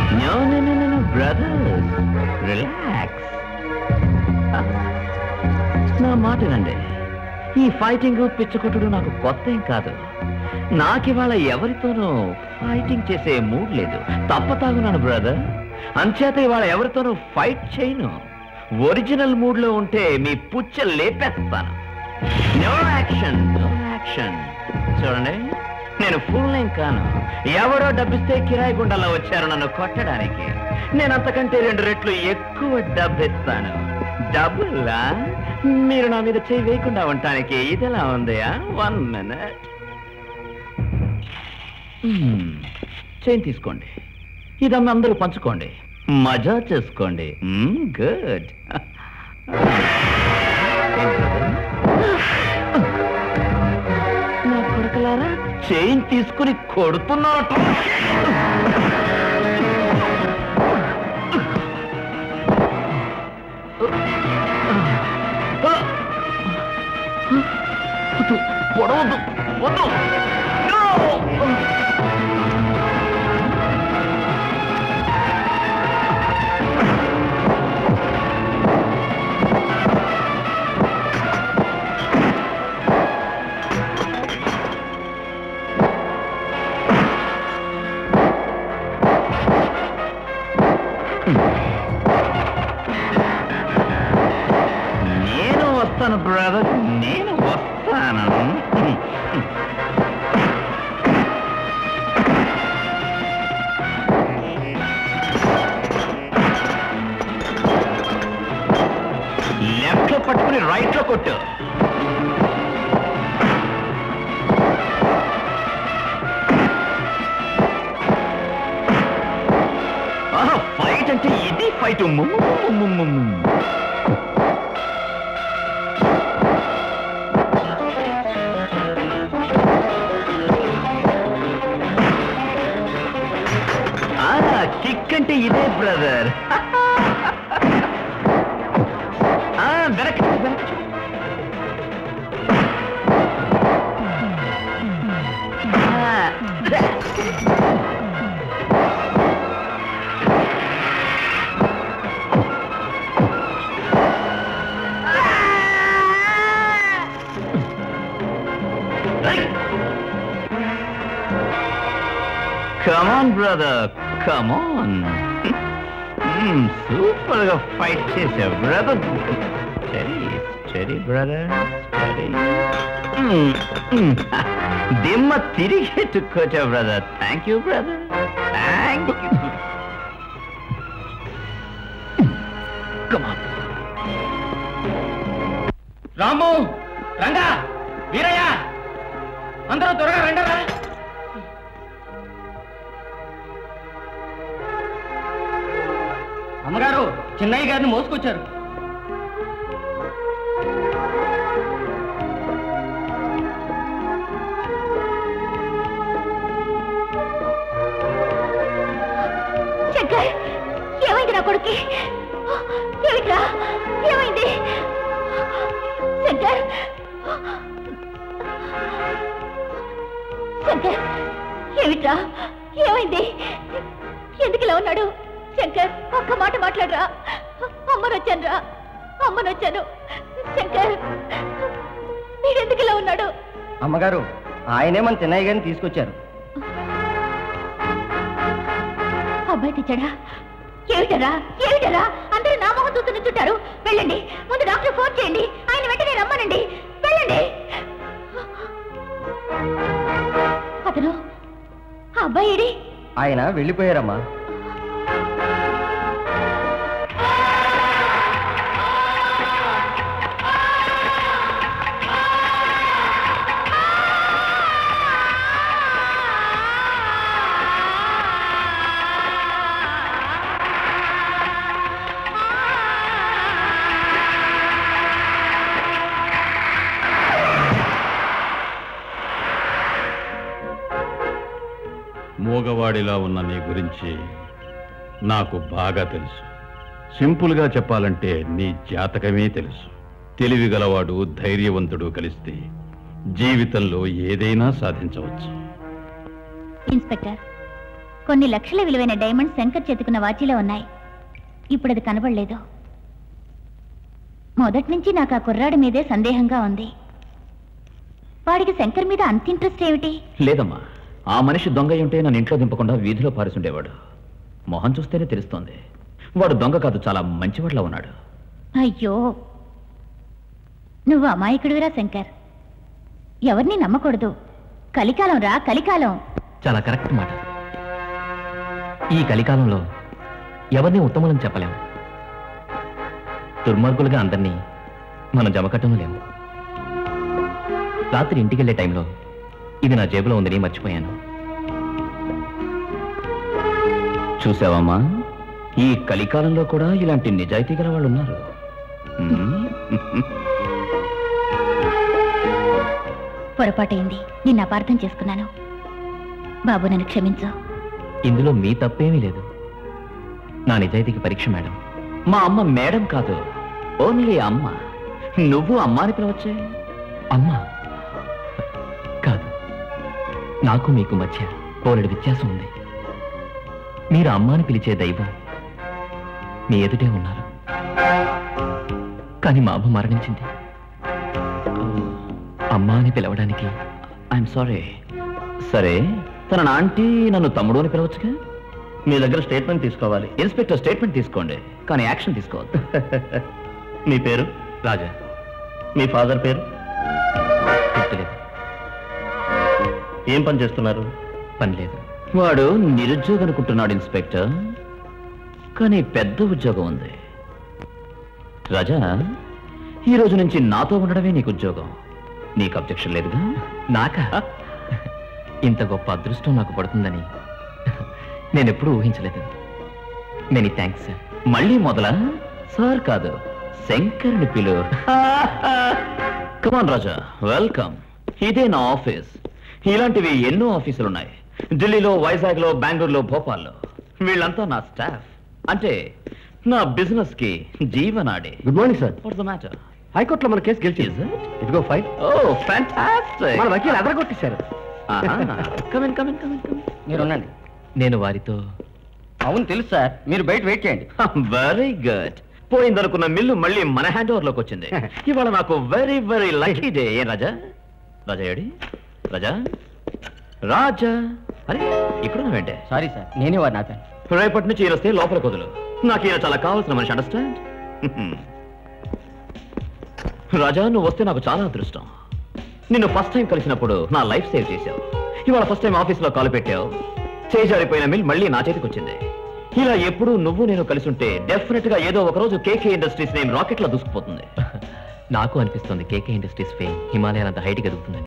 No no no no brothers relax నా మాట రండి ఈ ఫైటింగ్ పిచ్చకొట్టుడు నాకు కొత్త ఏం కాదు నాకివాళ ఎవరితోనూ ఫైటింగ్ చేసే మూడ్ లేదు తప్పతాగున్నాను బ్రదర్ అంచేత ఇవాళ ఎవరితోనూ ఫైట్ చేయను ఒరిజినల్ మూడ్ లో ఉంటే మీ పుచ్చ లేపేస్తాను నో యాక్షన్ నో యాక్షన్ చూడండి నేను ఫుల్ నేమ్ కాను ఎవరో డబ్బిస్తే కిరాయి గుండాలో వచ్చారు నన్ను కొట్టడానికి నేను అంతకంటే రెండు రెట్లు ఎక్కువ డబ్బిస్తాను డబ్బులా మీరు నా మీద చేయి వేయకుండా ఉండటానికి ఇదెలా ఉందయా వన్ మినిట్ చైన్ తీసుకోండి ఇదమ్మ అందరూ పంచుకోండి మజా చేసుకోండి గుడ్ నా కొడుకులారా చైన్ తీసుకుని కొడుతున్నట్టు వద్దు, పొడవద్దు వద్దు No! నేను వస్తాను బ్రదర్ నేను వస్తాను లెఫ్ట్ లో పట్టుకుని రైట్ లో కొట్టు ఫైట్ అంటే ఇది ఫైట్ కిక్ అంటే ఇదే బ్రదర్ వెనక్కి వెనక్కి చూడు. ఆ, Come on, brother. Come on. Super గా ఫైట్ చేసావు brother steady steady brother steady దిమ్మ తిరిగి ఎత్తుక్కోచావు brother thank you brother thank you come on Ramu Ranga Veerayya అందరూ త్వరగా రండరా అమ్మగారు చిన్నయ్య గారిని మోసుకొచ్చారు శంకర్ ఏమైంది నా కొడుక్కి ఏమిట్రా ఏమైంది శంకర్ శంకర్ ఏమిట్రా ఏమైంది ఎందుకు ఇలా ఉన్నాడు శంకర్ ఒక్క మాట మాట్లాడరా అమ్మనొచ్చాను రా అమ్మనొచ్చాను శంకర్ వీడెందుకు ఇలా ఉన్నాడు అమ్మగారు ఆయనే మన చిన్నయ్య గారిని తీసుకొచ్చారు అబ్బాయి తెచ్చాడా ఏమిటరా ఏమిటరా అందరూ నా మొహం చూస్తూ నిల్చుంటారు వెళ్ళండి ముందు డాక్టర్ ఫోన్ చేయండి ఆయన వెంటనే రమ్మనండి వెళ్ళండి అతను ఆ అబ్బాయి ఏడి ఆయన వెళ్ళిపోయారమ్మా మూగవాడిలా ఉన్న నీ గురించి నాకు బాగా తెలుసు సింపుల్గా చెప్పాలంటే నీ జాతకమే తెలుసు తెలివిగలవాడు ధైర్యవంతుడు కలిస్తే జీవితంలో ఏదైనా సాధించవచ్చు ఇన్స్పెక్టర్ కొన్ని లక్షల విలువైన డైమండ్స్ శంకర్ చేతుకున్న వాచీలో ఉన్నాయి ఇప్పుడు అది కనబడలేదు మొదటి నుంచి నాకు ఆ కుర్రాడి మీదే సందేహంగా ఉంది వాడికి శంకర్ మీద అంత ఇంట్రెస్ట్ ఏమిటి లేదమ్మా ఆ మనిషి దొంగ అయి ఉంటే నన్ను ఇంట్లో దింపకుండా వీధిలో పారిసుండేవాడు మొహం చూస్తేనే తెలుస్తోంది వాడు దొంగ కాదు చాలా మంచివాడిలా ఉన్నాడు అయ్యో నువ్వు అమాయకుడివిరా శంకర్ ఎవరిని నమ్మకూడదు కలికాలం రా కలికాలం చాలా కరెక్ట్ మాట ఈ కలికాలంలో ఎవరిని ఉత్తమని చెప్పలేము దుర్మార్గులుగా అందరినీ మనం జమకట్టం లేము రాత్రి ఇంటికి వెళ్ళే టైంలో ఇది నా జేబులో ఉందని మర్చిపోయాను చూసావమ్మా ఈ కలికాలంలో కూడా ఇలాంటి నిజాయితీ గల వాళ్ళు ఉన్నారు మ్మ్. పొరపాటైంది నిన్ను అపార్థం చేసుకున్నాను బాబు నన్ను క్షమించు ఇందులో మీ తప్పేమీ లేదు నా నిజాయితీకి పరీక్ష మేడం మా అమ్మ మేడం కాదు ఓన్లీ అమ్మ నువ్వు అమ్మాని పిలవచ్చే అమ్మా కాదు నాకు మీకు మధ్య పోలెడు వ్యత్యాసం ఉంది మీరు అమ్మాని పిలిచే దైవం మీ ఎదుటే ఉన్నారు కానీ మా అమ్మ మరణించింది అమ్మా అని పిలవడానికి ఐఎమ్ సారీ సరే తన ఆంటీ నన్ను తమ్ముడు అని పిలవచ్చుగా మీ దగ్గర స్టేట్మెంట్ తీసుకోవాలి ఇన్స్పెక్టర్ స్టేట్మెంట్ తీసుకోండి కానీ యాక్షన్ తీసుకోవద్దు మీ పేరు రాజా మీ ఫాదర్ పేరు గుర్తులేదు ఏం పని చేస్తున్నారు పని లేదు వాడు నిరుద్యోగం అనుకుంటున్నాడు ఇన్స్పెక్టర్ కానీ పెద్ద ఉద్యోగం ఉంది రాజా ఈ రోజు నుంచి నాతో ఉండడమే నీకు ఉద్యోగం నీకు అబ్జెక్షన్ లేదుగా నాకా ఇంత గొప్ప అదృష్టం నాకు పడుతుందని నేను ఎప్పుడూ ఊహించలేదు మెనీ థ్యాంక్స్ సార్ మళ్ళీ మొదలా సార్ కాదు శంకర్ని పిలు కమాన్ రాజా వెల్కమ్ ఇదే నా ఆఫీస్ ఇలాంటివి ఎన్నో ఆఫీసులు ఉన్నాయి ఢిల్లీలో వైజాగ్ లో బెంగళూరులో భోపాల్లో వీళ్ళంతా నా స్టాఫ్ అంటే నా బిజినెస్ కి జీవనాడి good morning sir what's the matter హైకోర్టులో మన కేసు గెలిచింది ఇదిగో ఫైల్ ఓ ఫ్యాంటాస్టిక్ మన వకీలు అదరగొట్టేశారు కమిన్ కమిన్ కమిన్ కమిన్ మీరు ఉండండి నేను వారితో అవును తెలుసు సార్ మీరు బయట వెయిట్ చేయండి వెరీ గుడ్ పోయిందనుకున్న మిల్లు మళ్ళీ మన హ్యాండ్ ఓవర్ లోకి వచ్చింది ఇవాళ నాకు వెరీ వెరీ లక్కీ డే ఏం రాజా రాజా ఏడి రాజా రాజా అరే ఇక్కడ వెంటే సారీ సార్ నేనే వారిని ఆపాను రేపటి నుంచి ఈయన వస్తే లోపల కుదులు నాకు ఈయన చాలా కావాల్సిన మనిషి అండర్స్టాండ్ రాజా నువ్వు వస్తే నాకు చాలా అదృష్టం నిన్ను ఫస్ట్ టైం కలిసినప్పుడు నా లైఫ్ సేవ్ చేశావు ఇవాళ ఫస్ట్ టైం ఆఫీస్లో కాలు పెట్టావు చేజారిపోయిన మిల్ మళ్ళీ నా చేతికి వచ్చింది ఇలా ఎప్పుడు నువ్వు నేను కలిసి ఉంటే డెఫినెట్ గా ఏదో ఒక రోజు కేకే ఇండస్ట్రీస్ నేమ్ రాకెట్ లో దూసుకుపోతుంది నాకు అనిపిస్తుంది కేకే ఇండస్ట్రీస్ ఫేమ్ హిమాలయాలంత హైట్కి ఎదుగుతుందని